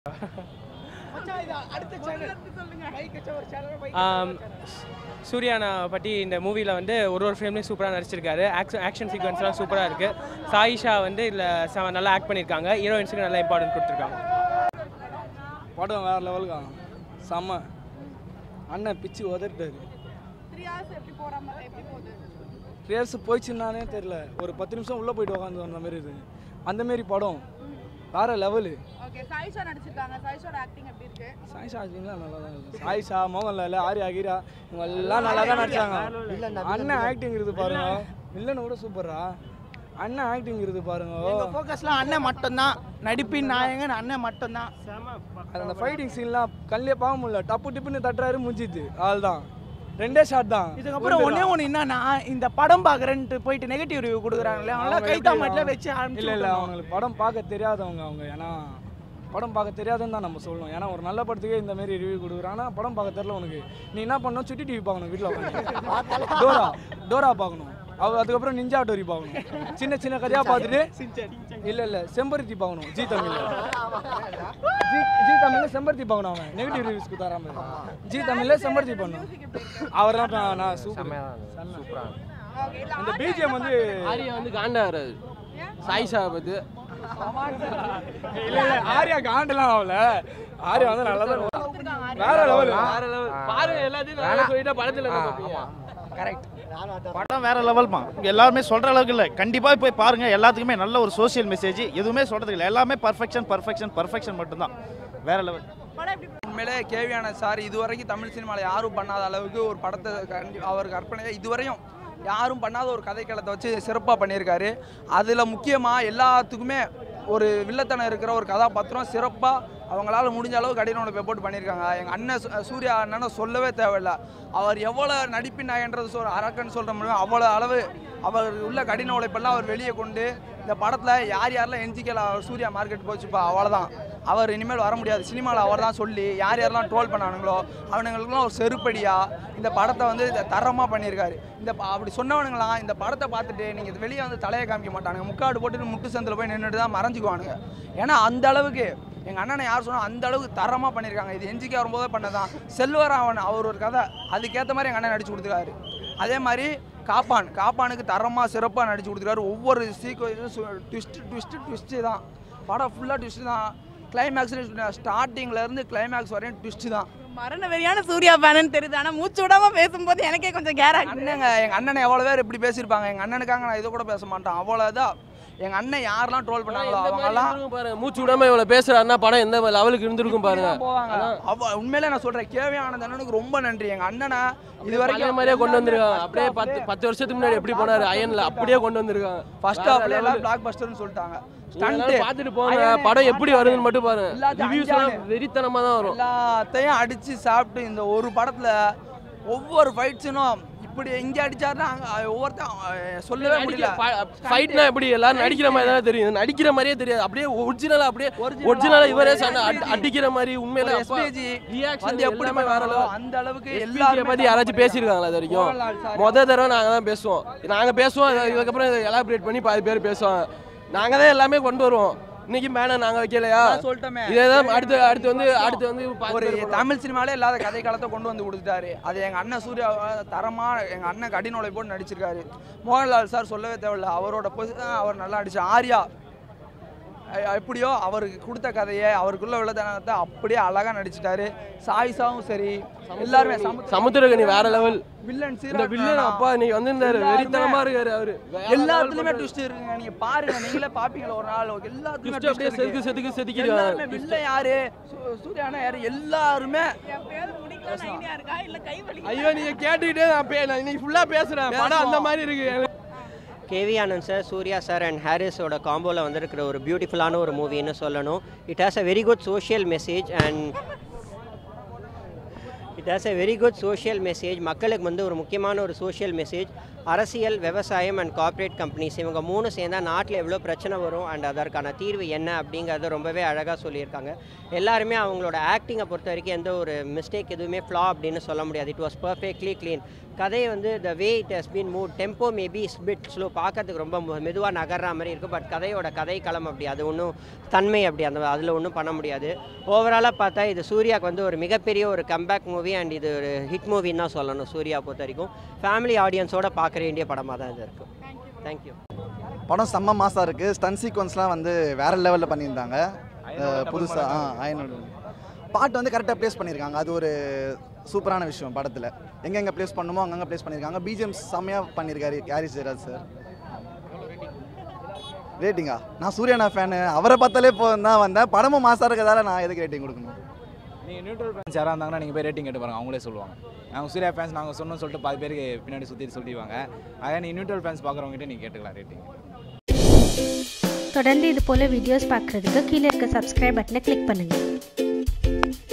ஆம், சூர்யானா பற்றி இந்த மூவியில் வந்து ஒரு ஒரு ஃப்ரேம்லேயும் சூப்பராக நடிச்சிருக்காரு ஆக்ஷன் ஆக்ஷன் சீக்வன்ஸ்லாம் சூப்பராக இருக்குது சாயிஷா வந்து இதில் நல்லா ஆக்ட் பண்ணியிருக்காங்க ஹீரோயின்ஸுக்கு நல்லா இம்பார்ட்டன்ட் கொடுத்துருக்காங்க படம் வேறு லெவலுக்கு செம்ம அண்ணன் பிச்சு உதறிட்டாரு த்ரீ ஹவர்ஸ் எப்படி போறாம எப்படி போகுது ரேஸ் போயிடுச்சுன்னானே தெரில ஒரு பத்து நிமிஷம் உள்ளே போயிட்டு உட்காந்து வந்த மாதிரி இது அந்த மாரி படம் வேறு லெவலு ஓகே சாயிஷா நடிச்சிருக்காங்க சாயிஷோட ஆக்டிங் எப்படி இருக்கு சாயிஷா ஆக்டிங்லாம் நல்லா தான் இருக்கு சாயிஷா மோகன்லால் ஆர்யா கீரா இவங்க எல்லாம் நல்லா தான் நடிச்சாங்க அண்ணன் ஆக்டிங் இருக்குது பாருங்க வில்லனை கூட சூப்பரா அண்ணன் ஆக்டிங் இருக்குது பாருங்க எங்க ஃபோக்கஸ்லாம் அண்ணன் மட்டும்தான் நடிப்பின் நாயகன் அண்ணன் மட்டும்தான் அது அந்த ஃபைட்டிங் சீன்லாம் கல்லே பார்க்க முடியல டப்பு டிப்புன்னு தட்டுறாரு முடிஞ்சிது அதுதான் ரெண்டே ஷாட் தான் இதுக்கப்புறம் ஒண்ணே ஒன்று என்னன்னா இந்த படம் பார்க்குறேன்ட்டு போயிட்டு நெகட்டிவ் ரிவ்யூ கொடுக்குறாங்களே அவங்களாம் அவங்க கைத்தா எப்படி மட்டும் வச்சு இல்லை ஆரம்பிச்சு இல்லை அவங்களுக்கு படம் பார்க்க தெரியாதவங்க அவங்க ஏன்னா படம் பார்க்க தெரியாதுன்னு தான் நம்ம சொல்லணும் ஏன்னா ஒரு நல்ல படத்துக்கே இந்த மாதிரி ரிவ்யூ கொடுக்குறாங்கன்னா படம் பார்க்க தெரியல உனக்கு நீ என்ன பண்ணணும் சுட்டி டிவி பார்க்கணும் வீட்டில் உட்காந்து டோரா டோரா பார்க்கணும் அவ அதுக்கப்புறம் நிஞ்சா டோரி பார்க்கணும் சின்ன சின்ன கதையாக பார்த்துட்டு இல்லை இல்லை செம்பருத்தி பார்க்கணும் ஜி தமிழ் ஜி ஜி தமிழில் செம்பருத்தி பார்க்கணும் அவன் நெகட்டிவ் ரிவ்யூஸ் கொடுத்தாராம ஜி தமிழில் செம்பருத்தி பண்ணணும் அவர் தான் நான் சூப்பர் ஓகே இல்ல இந்த பிஜிஎம் வந்து ஆரியா வந்து காண்டாகிறாரு சாயிஷா பற்றி இல்ல இல்ல ஆர்யா காண்டலாம் ஆகல ஆர்யா வந்து நல்லா தான் வேற லெவல் வேற level. பாருங்க எல்லாத்தையும் நல்லா சொல்லிட்டா படத்துல என்ன பார்ப்பீங்க? கரெக்ட் படம் வேற லெவல்மா எல்லாருமே சொல்ற அளவுக்கு இல்லை கண்டிப்பாக போய் பாருங்க எல்லாத்துக்குமே நல்ல ஒரு சோஷியல் மெசேஜ் எதுவுமே சொல்றதுக்கு இல்லை எல்லாமே பர்ஃபெக்ஷன் பர்ஃபெக்ஷன் பர்ஃபெக்ஷன் மட்டும்தான் வேற லெவல் படம் எப்படி உண்மையிலே கேவியான சார் இதுவரைக்கும் தமிழ் சினிமாவில் யாரும் பண்ணாத அளவுக்கு ஒரு படத்தை கண்டி அவர் கற்பனை இதுவரையும் யாரும் பண்ணாத ஒரு கதைக்களத்தை வச்சு சிறப்பாக பண்ணியிருக்காரு அதில் முக்கியமாக எல்லாத்துக்குமே ஒரு வில்லத்தனம் இருக்கிற ஒரு கதாபாத்திரம் சிறப்பாக அவங்களால முடிஞ்ச அளவு கடின உழைப்பை போட்டு பண்ணியிருக்காங்க எங்கள் அண்ணன் சு- சூர்யா அண்ணனை சொல்லவே தேவையில்லை அவர் எவ்வளோ நடிப்பின் நாயன்றது சொல் அரக்கன்னு சொல்கிற முடியும் அவ்வளோ அளவு அவர் உள்ள கடின உழைப்பெல்லாம் அவர் வெளியே கொண்டு இந்த படத்தில் யார் யாரெல்லாம் எஞ்சிக்கல சூர்யா மார்க்கெட் போச்சுப்பா அவ்வளோதான் அவர் இனிமேல் வர முடியாது சினிமாவில் அவர் தான் சொல்லி யார் யாரெல்லாம் ட்ரோல் பண்ணானுங்களோ அவனுங்களுக்குலாம் ஒரு செருப்படியாக இந்த படத்தை வந்து தரமாக பண்ணியிருக்காரு இந்த ப- அப்படி சொன்னவனுங்களாம் இந்த படத்தை பார்த்துட்டு நீங்கள் வெளியே வந்து தலையை காமிக்க மாட்டானுங்க முக்காடு போட்டுட்டு முட்டு சந்தில் போய் நின்றுட்டு தான் மறைஞ்சுக்குவானுங்க ஏன்னா அந்த அளவுக்கு எங்கள் அண்ணனை யார் சொன்னால் அந்த அளவுக்கு தரமாக பண்ணியிருக்காங்க இது எஞ்சிக்க வரும்போதே பண்ணதான் செல்வராவன் அவர் ஒரு கதை அதுக்கேற்ற மாதிரி எங்கள் அண்ணன் நடிச்சு கொடுத்துருக்காரு அதே மாதிரி காப்பான் காப்பானுக்கு தரமாக சிறப்பாக நடிச்சு கொடுத்துருக்காரு ஒவ்வொரு சீக்வன்ஸும் ட்விஸ்ட் ட்விஸ்ட் ட்விஸ்ட்டு தான் படம் ஃபுல்லாக ட்விஸ்ட்டு தான் கிளைமேக்ஸ் ஸ்டார்டிங்லேருந்து கிளைமேக்ஸ் வரையும் ட்விஸ்ட்டு தான் மரண வெறியான சூர்யா ஃபேனு தெரியுது ஆனா மூச்சு விடாம பேசும்போது எனக்கே கொஞ்சம் கேரா அண்ணங்க எங்கள் அண்ணனை எவ்வளோ பேர் இப்படி பேசியிருப்பாங்க எங்கள் அண்ணனுக்காக நான் இதை கூட பேச மாட்டேன் அவ்வளோதான் எங்கள் அண்ணன் யாரெல்லாம் ட்ரோல் பண்ணாங்களோ எந்த மாதிரி அவங்கெல்லாம் இருந்திருக்கும் பாருங்க மூச்சு விடாம இவ்வளவு பேசுறாருன்னா படம் எந்த லெவலுக்கு இருந்திருக்கும் பாருங்க போவாங்க அவ உண்மையிலே நான் சொல்கிறேன் கேவி ஆனந்த் அண்ணனுக்கு ரொம்ப நன்றி எங்கள் அண்ணனை இது இது வரைக்கும் வரைக்கும் மாதிரியே கொண்டு வந்திருக்காங்க அப்படியே பத்து பத்து வருஷத்துக்கு முன்னாடி எப்படி போனாரு அயன்ல அப்படியே கொண்டு வந்திருக்காங்க ஃபர்ஸ்ட் ஹாஃப்ல எல்லாம் பிளாக் பஸ்டர்னு சொல்லிட்டாங்க ஸ்டண்ட் எல்லாரும் பார்த்துட்டு போங்க படம் எப்படி வருதுன்னு மட்டும் பாருங்க எல்லாத்தையும் ரிவ்யூஸ் எல்லாம் வெறித்தனமா தான் வரும் எல்லாத்தையும் அடிச்சு சாப்பிட்டு இந்த ஒரு படத்துல ஒவ்வொரு ஃபைட்ஸும் இப்படி இங்க அடிச்சாருன்னா அங்க ஒவ்வொருத்தன் அஹ், சொல்லவே முடியல ஃபைட்னா எப்படி எல்லாரும் நடிக்கிற மாதிரி தானே தெரியும் நடிக்கிற மாதிரியே தெரியாது அப்படியே ஒரிஜினலா அப்படியே ஒரிஜினலா இவரே சண்டை அடி- அடிக்கிற மாதிரி உண்மையில எஸ்பிஜி ரியாக்ஷன் வந்து எப்படி எல்லாமே வேற பண்ணாரோ level. அந்த அளவுக்கு எல்லாரும் எல்லாரும் பத்தி யாராச்சும் பேசியிருக்காங்களா இது வரைக்கும் மோகன்லால் சார். முத தடவை நாங்க தான் பேசுவோம் நாங்க பேசுவோம் இதுக்கப்புறம் எலாபரேட் பண்ணி பாதி பேர் பேசுவாங்க நாங்க தான் எல்லாமே கொண்டு வருவோம் இன்னைக்கு பேனர் நாங்க வைக்கலையா நான் சொல்லிட்டோமே இதே தான் அடுத்து அடுத்து வந்து அடுத்து வந்து பாதி ஒரு பேர் போடுவாங்க. தமிழ் சினிமாலே இல்லாத கதை காலத்தை கொண்டு வந்து கொடுத்துட்டாரு அது எங்க அண்ணன் சூர்யா தரமா எங்க அண்ணன் கடின உழைப்போடு நடிச்சிருக்காரு மோகன்லால் சார் சொல்லவே தேவையில்ல அவரோட பொசிஷன் அவர் நல்லா நடிச்சு ஆர்யா அஹ் எப்படியோ அவருக்கு கொடுத்த கதையை அவருக்குள்ள உள்ளதனத்தை அப்படியே அழகா நடிச்சிட்டாரு சாயிசாவும் சரி எல்லாருமே சமுத்திரகனி வேற லெவல் வில்லன் இந்த வில்லன் அப்பா நீங்க வந்திருந்தாரு வெறித்தனமா இருக்காரு அவரு எல்லாத்துலயுமே ட்விஸ்ட் இருக்குங்க நீங்க பாருங்க நீங்களே பாப்பீங்களா ஒரு நாள் எல்லாத்துலயுமே Twist அப்படியே twist இருக்கு. செதுக்கு செதுக்கு எல்லாருமே செதுக்கிடுவாங்க வில்லன் யாரு சூ- சூர்யானா யாரு எல்லாருமே என் பேர் முடிக்கலாம் ஐடியா இருக்கா இல்ல கை வலி ஐயோ நீங்க கேட்டுக்கிட்டே நான் பே நான் இன்னைக்கு ஃபுல்லா பேசுறேன் படம் அந்த மாதிரி இருக்கு K V Anand sir Suriya sir and ஹாரிஸோட காம்போவில் வந்திருக்கிற ஒரு பியூட்டிஃபுல்லான ஒரு மூவின்னு சொல்லணும் it has a very good social message and it has a very good social message மக்களுக்கு வந்து ஒரு முக்கியமான ஒரு சோஷியல் மெசேஜ் அரசியல் விவசாயம் அண்ட் கார்ப்பரேட் கம்பெனிஸ் இவங்க மூணு சேர்ந்தா நாட்டில் எவ்வளோ பிரச்சனை வரும் அண்ட் அதற்கான தீர்வு என்ன அப்படிங்கிறத ரொம்பவே அழகாக சொல்லியிருக்காங்க எல்லாருமே அவங்களோட ஆக்டிங்கை பொறுத்த வரைக்கும் எந்த ஒரு மிஸ்டேக் எதுவுமே ஃப்ளா அப்படின்னு சொல்ல முடியாது இட் வாஸ் பர்ஃபெக்ட்லி க்ளீன் கதையை வந்து the way it has been move tempo maybe bit slow பார்க்கறதுக்கு ரொம்ப மெதுவாக நகர்ற மாதிரி இருக்கும் பட் கதையோட கதை களம் அப்படி அது ஒன்றும் தன்மை அப்படி அந்த அதில் ஒன்றும் பண்ண முடியாது ஓவராலாக பார்த்தா இது சூர்யாவுக்கு வந்து ஒரு மிகப்பெரிய ஒரு கம்பேக் மூவி அண்ட் இது ஒரு ஹிட் மூவின்னு தான் சொல்லணும் சூர்யா பொறுத்த வரைக்கும் ஃபேமிலி ஆடியன்ஸோட பார்க்க வேண்டிய படமாக தான் இது இருக்கும் தேங்க்யூ படம் செம்ம மாசாக இருக்குது ஸ்டன் சீக்வன்ஸ்லாம் வந்து வேற லெவலில் பண்ணியிருந்தாங்க புதுசாக ஆ அயனோட பாட்டு வந்து கரெக்டாக ப்ளேஸ் பண்ணியிருக்காங்க அது ஒரு சூப்பரான விஷயம் படத்தில் எங்கெங்கே ப்ளேஸ் பண்ணுமோ அங்கங்கே ப்ளேஸ் பண்ணியிருக்காங்க பிஜிஎம் செம்மையாக பண்ணியிருக்காரு ஹாரிஸ் ஜெயராஜ் சார் ரேட்டிங்கா நான் சூர்யானா ஃபேனு அவரை பார்த்தாலே போதும் தான் வந்தேன் படமும் மாசாக இருக்கிறதால நான் எதுக்கு ரேட்டிங் கொடுக்கணும் நீங்கள் நியூட்ரல் ஃபேன்ஸ் யாராக இருந்தாங்கன்னா நீங்கள் போய் ரேட்டிங் கேட்டு பாருங்க அவங்களே சொல்லுவாங்க நாங்கள் சூர்யா ஃபேன்ஸ் நாங்கள் சொன்னோம்னு சொல்லிட்டு பாதி பேருக்கு பின்னாடி சுற்றி சொல்லிடுவாங்க அதே நீங்கள் நியூட்ரல் ஃபேன்ஸ் பார்க்குறவங்ககிட்ட நீங்கள் கேட்டுக்கலாம் ரேட்டிங் தொடர்ந்து இது போல வீடியோஸ் பார்க்குறதுக்கு கீழே இருக்க சப்ஸ்கிரைப் பட்டனை கிளிக் பண்ணுங்கள்